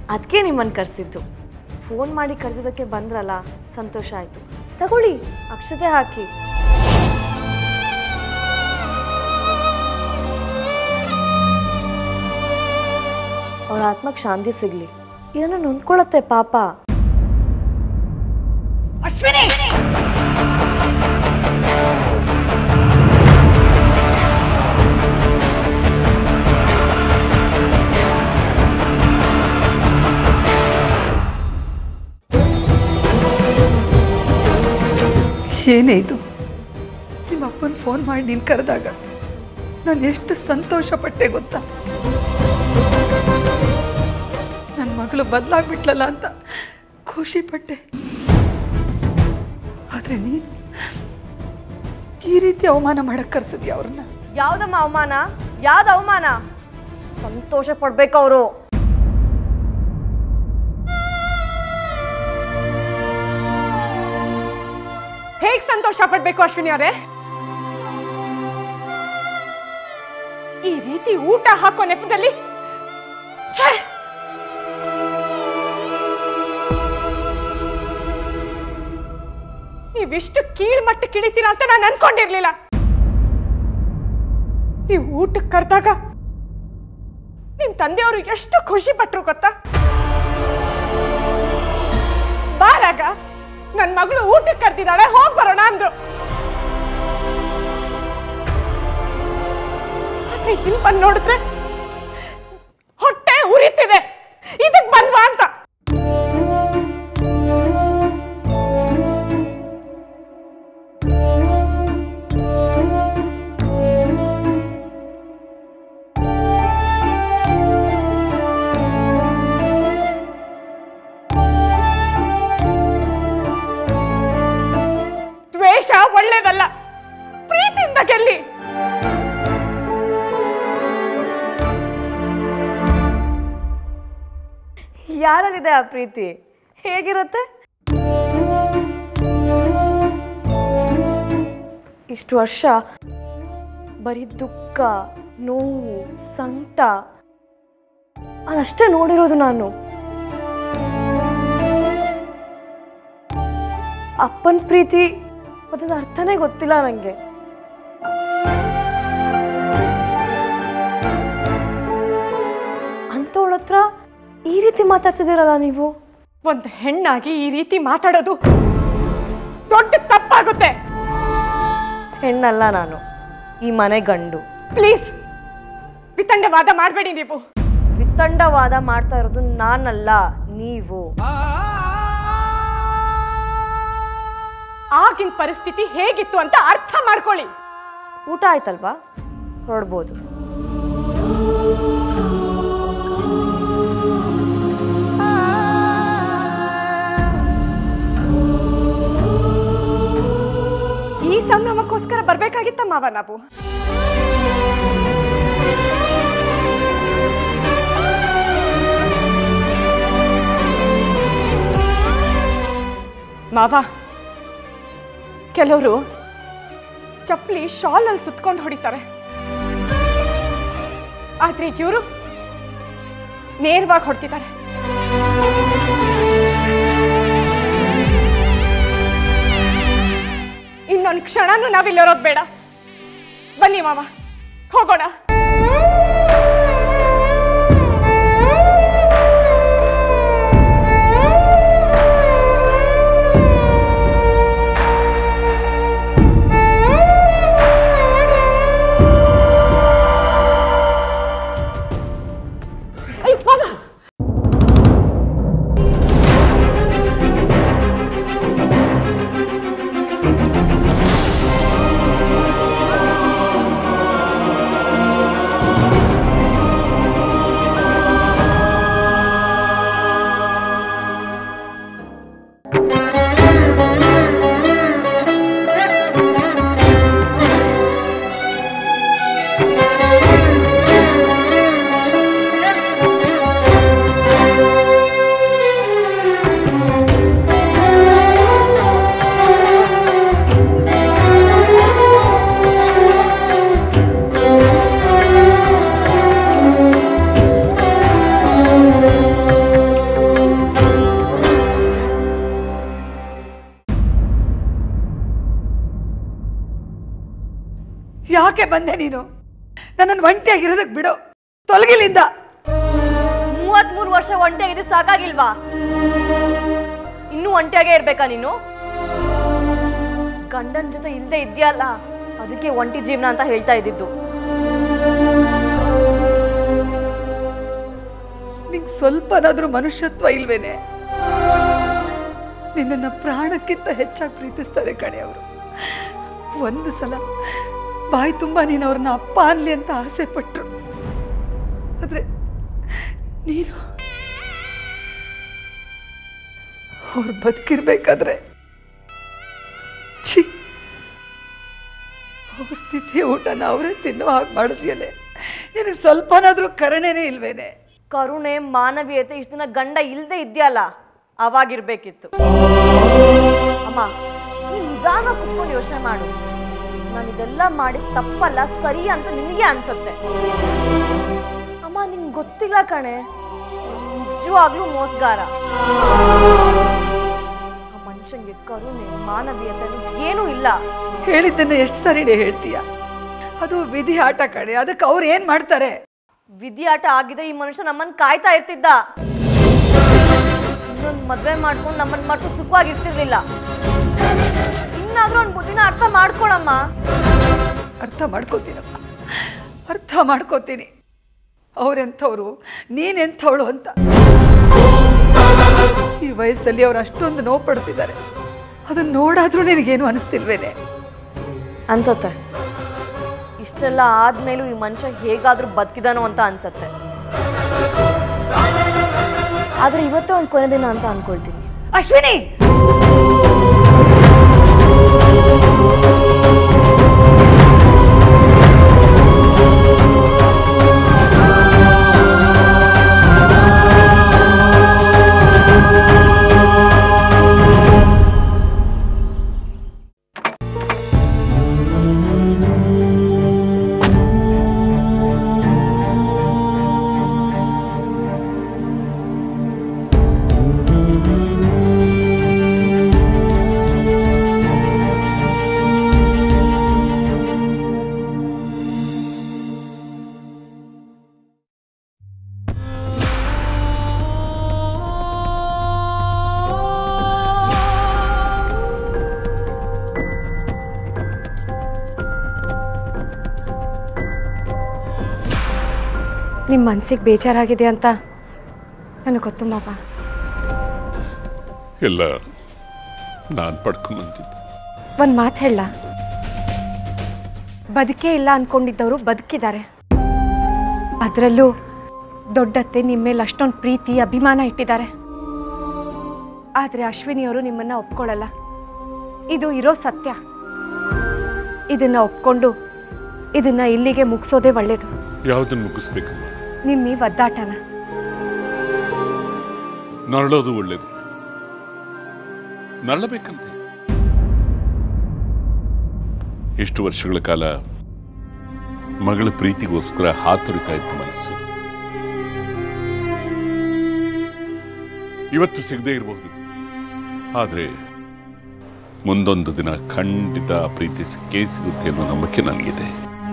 ಅದಕ್ಕೆ ನಿಮ್ಮನ್ನು ಕರೆಸಿದ್ದು ಫೋನ್ ಮಾಡಿ ಕರೆದಿದ್ದಕ್ಕೆ ಬಂದ್ರಲ್ಲ ಸಂತೋಷ ಆಯಿತು ತಗೊಳ್ಳಿ ಅಕ್ಷತೆ ಹಾಕಿ ಅವಳ ಆತ್ಮಕ್ಕೆ ಶಾಂತಿ ಸಿಗಲಿ ಇದನ್ನು ನೊಂದ್ಕೊಳತ್ತೆ ಪಾಪ ಅಶ್ವಿನಿ ಏನೇ ಇದು ನಿಮ್ಮ ಅಪ್ಪನ ಫೋನ್ ಮಾಡಿ ನೀನು ಕರೆದಾಗ ನಾನು ಎಷ್ಟು ಸಂತೋಷ ಪಟ್ಟೆ ಗೊತ್ತಾ ನನ್ನ ಮಗಳು ಬದಲಾಗ್ಬಿಟ್ಲಲ್ಲ ಅಂತ ಖುಷಿ ಪಟ್ಟೆ ಆದರೆ ನೀನು ಈ ರೀತಿ ಅವಮಾನ ಮಾಡಕ್ಕೆ ಕರ್ಸಿದ್ಯಾ ಅವ್ರನ್ನ ಯಾವ್ದಮ್ಮ ಅವಮಾನ ಯಾವ್ದು ಅವಮಾನ ಸಂತೋಷ ಪಡ್ಬೇಕು ಅವರು ಹೇಗ್ ಸಂತೋಷ ಪಡ್ಬೇಕು ಅಶ್ವಿನಿ ಅವರೇ ಈ ರೀತಿ ಊಟ ಹಾಕೋ ನೆಪದಲ್ಲಿ ಛೇ! ನೀವಿಷ್ಟು ಕೀಳ್ಮಟ್ಟ ಕಿಳಿತೀರ ಅಂತ ನಾನು ಅನ್ಕೊಂಡಿರ್ಲಿಲ್ಲ ನೀವು ಊಟಕ್ಕೆ ಕರೆದಾಗ ನಿಮ್ ತಂದೆಯವರು ಎಷ್ಟು ಖುಷಿ ಪಟ್ರು ಗೊತ್ತಾ ಬಾರಾಗ ನನ್ ಮಗಳು ಊಟಕ್ಕೆ ಕರ್ತಿದ್ದಾಳೆ ಹೋಗ್ ಬರೋಣ ಅಂದ್ರು ಆದ್ರೆ ಇಲ್ಲಿ ಬಂದ್ ನೋಡಿದ್ರೆ ಹೊಟ್ಟೆ ಉರಿತಿದೆ ಇದಕ್ ಬಂದ್ವಾ ಅಂತ ದ್ವೇಷ ಒಳ್ಳೇದಲ್ಲ ಪ್ರೀತಿಯಿಂದ ಗೆಲ್ಲಿ ಯಾರಲ್ಲಿದೆ ಆ ಪ್ರೀತಿ ಹೇಗಿರುತ್ತೆ ಇಷ್ಟು ವರ್ಷ ಬರೀ ದುಃಖ ನೋವು ಸಂಕಟ ಅದಷ್ಟೇ ನೋಡಿರೋದು ನಾನು ಅಪ್ಪನ ಪ್ರೀತಿ ಅದರ ಅರ್ಥನೇ ಗೊತ್ತಿಲ್ಲ ನನಗೆ ಅಂಥವಳ ಹತ್ರ ಈ ರೀತಿ ಮಾತಾಡ್ತಿದ್ದೀರಲ್ಲ ನೀವು ಒಂದು ಹೆಣ್ಣಾಗಿ ಈ ರೀತಿ ಮಾತಾಡೋದು ದೊಡ್ಡ ತಪ್ಪಾಗುತ್ತೆ ಹೆಣ್ಣಲ್ಲ ನಾನು ಈ ಮನೆ ಗಂಡು ಪ್ಲೀಸ್ ವಿತಂಡವಾದ ಮಾಡಬೇಡಿ ನೀವು ವಿತಂಡವಾದ ಮಾಡ್ತಾ ಇರೋದು ನಾನಲ್ಲ ನೀವು ಆಗಿನ ಪರಿಸ್ಥಿತಿ ಹೇಗಿತ್ತು ಅಂತ ಅರ್ಥ ಮಾಡ್ಕೊಳ್ಳಿ ಊಟ ಆಯ್ತಲ್ವಾ ಹೊರಡ್ಬೋದು ಈ ಸಂಭ್ರಮಕ್ಕೋಸ್ಕರ ಬರ್ಬೇಕಾಗಿತ್ತ ಮಾವ ನಾವು ಮಾವ ಕೆಲವರು ಚಪ್ಪಲಿ ಶಾಲ್ ಅಲ್ಲಿ ಸುತ್ಕೊಂಡು ಹೊಡಿತಾರೆ ಆದ್ರೆ ಇವರು ನೇರವಾಗಿ ಹೊಡ್ತಿದ್ದಾರೆ ಇನ್ನೊಂದು ಕ್ಷಣನೂ ನಾವಿಲ್ಲಿರೋದು ಬೇಡ ಬನ್ನಿ ಮಾವ ಹೋಗೋಣ ಅಯ್ಯೋ, ಮಾವ ಯಾಕೆ ಬಂದೆ ನೀನು ನನ್ನನ್ನು ಒಂಟಿಯಾಗಿರೋದಕ್ಕೆ ಬಿಡು ತೊಲಗಿಲಿಂದ ಮೂವತ್ಮೂರು ವರ್ಷ ಒಂಟಿಯಾಗಿದ್ದು ಸಾಕಾಗಿಲ್ವಾ ಇನ್ನೂ ಒಂಟಿಯಾಗೇ ಇರ್ಬೇಕಾ ನೀನು ಗಂಡನ ಜೊತೆ ಇಲ್ಲದೆ ಇದೆಯಲ್ಲ ಅದಕ್ಕೆ ಒಂಟಿ ಜೀವನ ಅಂತ ಹೇಳ್ತಾ ಇದ್ದಿದ್ದು ನಿಂಗೆ ಸ್ವಲ್ಪನಾದ್ರೂ ಮನುಷ್ಯತ್ವ ಇಲ್ವೇನೆ ನಿನ್ನನ್ನು ಪ್ರಾಣಕ್ಕಿಂತ ಹೆಚ್ಚಾಗಿ ಪ್ರೀತಿಸ್ತಾರೆ ಕಣೆ ಅವರು ಒಂದು ಸಲ ಬಾಯಿ ತುಂಬ ನೀನು ಅವ್ರನ್ನ ಅಪ್ಪ ಅನ್ಲಿ ಅಂತ ಆಸೆ ಪಟ್ರು ಆದ್ರೆ ನೀನು ಅವ್ರು ಬದುಕಿರ್ಬೇಕಾದ್ರೆ ಛೀ ಅವ್ರ ತಿಥಿಯ ಊಟನ ಅವರೇ ತಿನ್ನೋ ಹಾಗೆ ಮಾಡಿದ್ಯಲೆ ನಿನಗೆ ಸ್ವಲ್ಪನಾದ್ರೂ ಕರುಣೆನೇ ಇಲ್ವೇನೆ ಕರುಣೆ ಮಾನವೀಯತೆ ಇಷ್ಟು ದಿನ ಗಂಡ ಇಲ್ಲದೆ ಇದೆಯಲ್ಲ ಅವಾಗಿರ್ಬೇಕಿತ್ತು ಅಮ್ಮ ನೀನ್ ನಿಧಾನ ಕುತ್ಕೊಂಡು ಯೋಚನೆ ಮಾಡು ನಾನು ಇದೆಲ್ಲ ಮಾಡಿ ತಪ್ಪಲ್ಲ ಸರಿ ಅಂತ ನಿನಗೆ ಅನ್ಸತ್ತೆ ಅಮ್ಮ ನಿಂಗೆ ಗೊತ್ತಿಲ್ಲ ಕಣೆ ನಿಜವಾಗ್ಲೂ ಮೋಸಗಾರ ಆ ಮನುಷ್ಯನಿಗೆ ಕರುಣೆ ಮಾನವೀಯತೆ ಅನ್ನೋದು ಏನೂ ಇಲ್ಲ ಹೇಳಿದ್ದನ್ನ ಎಷ್ಟು ಸರಿನೇ ಹೇಳ್ತೀಯ ಅದು ವಿಧಿ ಆಟ ಕಡೆ ಅದಕ್ಕೆ ಅವ್ರು ಏನ್ ಮಾಡ್ತಾರೆ ವಿಧಿಯಾಟ ಆಗಿದ್ರೆ ಈ ಮನುಷ್ಯ ನಮ್ಮನ್ನ ಕಾಯ್ತಾ ಇರ್ತಿದ್ದ ಇನ್ನೊಂದು ಮದ್ವೆ ಮಾಡ್ಕೊಂಡು ನಮ್ಮನ್ನ ಮಟ್ಟು ಸುಖವಾಗಿರ್ತಿರ್ಲಿಲ್ಲ ಇನ್ನಾದ್ರೂ ಅವ್ನ ಬುದ್ಧಿನ ಅರ್ಥ ಮಾಡ್ಕೊಳಮ್ಮ ಅರ್ಥ ಮಾಡ್ಕೋತೀನಪ್ಪ ಅರ್ಥ ಮಾಡ್ಕೋತೀನಿ ಅವ್ರೆಂಥವ್ರು ನೀನೆಂಥವಳು ಅಂತ ಈ ವಯಸ್ಸಲ್ಲಿ ಅವ್ರು ಅಷ್ಟೊಂದು ನೋವು ಪಡ್ತಿದ್ದಾರೆ ಅದನ್ನ ನೋಡಾದ್ರೂ ನಿನಗೇನು ಅನಿಸ್ತಿಲ್ವೇನೆ ಅನ್ಸತ್ತೆ ಇಷ್ಟೆಲ್ಲ ಆದ್ಮೇಲೂ ಈ ಮನುಷ್ಯ ಹೇಗಾದ್ರೂ ಬದುಕಿದಾನೋ ಅಂತ ಅನ್ಸತ್ತೆ ಆದ್ರೆ ಇವತ್ತೇ ಒಂದು ಕೊನೆ ದಿನ ಅಂತ ಅನ್ಕೊಳ್ತೀನಿ ಅಶ್ವಿನಿ ನಿಮ್ಮ ಮನಸ್ಸಿಗೆ ಬೇಜಾರಾಗಿದೆ ಅಂತ ನನಗೆ ಗೊತ್ತು ಮಾವ ಎಲ್ಲ ನಾನು ಪಡ್ಕೊಂಬಂದಿದ್ದು ಒಂದು ಮಾತು ಹೇಳ ಬದುಕೇ ಇಲ್ಲ ಅಂದ್ಕೊಂಡಿದ್ದವರು ಬದುಕಿದ್ದಾರೆ ಅದರಲ್ಲೂ ದೊಡ್ಡತ್ತೆ ನಿಮ್ಮ ಮೇಲೆ ಅಷ್ಟೊಂದು ಪ್ರೀತಿ ಅಭಿಮಾನ ಇಟ್ಟಿದ್ದಾರೆ ಆದರೆ ಅಶ್ವಿನಿಯವರು ನಿಮ್ಮನ್ನ ಒಪ್ಕೊಳ್ಳಲ್ಲ ಇದು ಇರೋ ಸತ್ಯ ಇದನ್ನ ಒಪ್ಕೊಂಡು ಇದನ್ನ ಇಲ್ಲಿಗೆ ಮುಗಿಸೋದೇ ಒಳ್ಳೇದು ಯಾವುದನ್ನು ಮುಗಿಸ್ಬೇಕಮ್ಮ ನಿಮ್ಮ ಈ ಒದ್ದಾಟನ ನರಳೋದು ಒಳ್ಳೇದು ನರಳಬೇಕಂತೆ ಎಷ್ಟು ವರ್ಷಗಳ ಕಾಲ ಮಗಳ ಪ್ರೀತಿಗೋಸ್ಕರ ಹಾತೊರಿತಾ ಇತ್ತು ಮನಸ್ಸು ಇವತ್ತು ಸಿಗದೇ ಇರಬಹುದು ಆದ್ರೆ ಮುಂದೊಂದು ದಿನ ಖಂಡಿತ ಆ ಪ್ರೀತಿ ಸಿಕ್ಕೇ ಸಿಗುತ್ತೆ ಅನ್ನೋ ನಂಬಿಕೆ ನನಗಿದೆ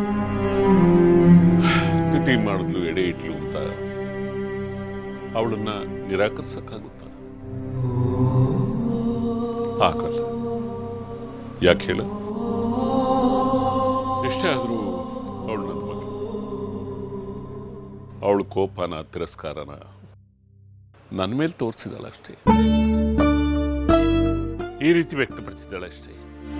ತಿಥಿ ಮಾಡಿದ್ಲು ಎಡೆ ಇಟ್ಲು ಅಂತ ಅವಳನ್ನ ನಿರಾಕರಿಸಕ್ಕಾಗುತ್ತ ಆಗಲ್ಲ ಯಾಕೆ ಹೇಳ ಎಷ್ಟೇ ಆದರೂ ಅವಳು ನನ್ನ ಮಗಳು ಅವಳು ಕೋಪನ ತಿರಸ್ಕಾರನ ನನ್ನ ಮೇಲೆ ತೋರಿಸಿದಾಳೆ ಅಷ್ಟೇ ಈ ರೀತಿ ವ್ಯಕ್ತಪಡಿಸಿದಾಳೆ ಅಷ್ಟೇ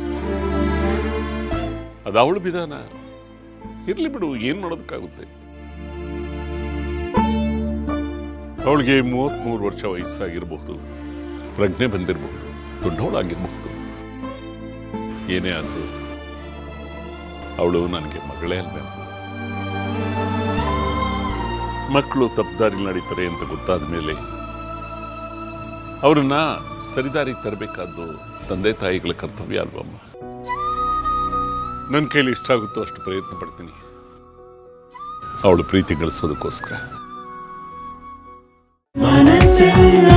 ಅದು ಅವಳು ವಿಧಾನ ಇರ್ಲಿ ಬಿಡು ಏನ್ ಮಾಡೋದಕ್ಕಾಗುತ್ತೆ ಅವಳಿಗೆ ಮೂವತ್ಮೂರು ವರ್ಷ ವಯಸ್ಸಾಗಿರಬಹುದು ಪ್ರಜ್ಞೆ ಬಂದಿರಬಹುದು ದೊಡ್ಡವಳಾಗಿರಬಹುದು ಏನೇ ಆದ್ರೂ ಅವಳು ನನಗೆ ಮಗಳೇ ಅಲ್ವೇ ಮಕ್ಕಳು ತಪ್ಪದಾರಿ ನಡೀತಾರೆ ಅಂತ ಗೊತ್ತಾದ ಮೇಲೆ ಅವರನ್ನ ಸರಿದಾರಿ ತರಬೇಕಾದ್ದು ತಂದೆ ತಾಯಿಗಳ ಕರ್ತವ್ಯ ಅಲ್ವಮ್ಮ ನನ್ನ ಕೈಲಿ ಎಷ್ಟಾಗುತ್ತೋ ಅಷ್ಟು ಪ್ರಯತ್ನ ಪಡ್ತೀನಿ ಅವಳು ಪ್ರೀತಿ ಗಳಿಸೋದಕ್ಕೋಸ್ಕರ ಮನಸ್ಸೆಲ್ಲ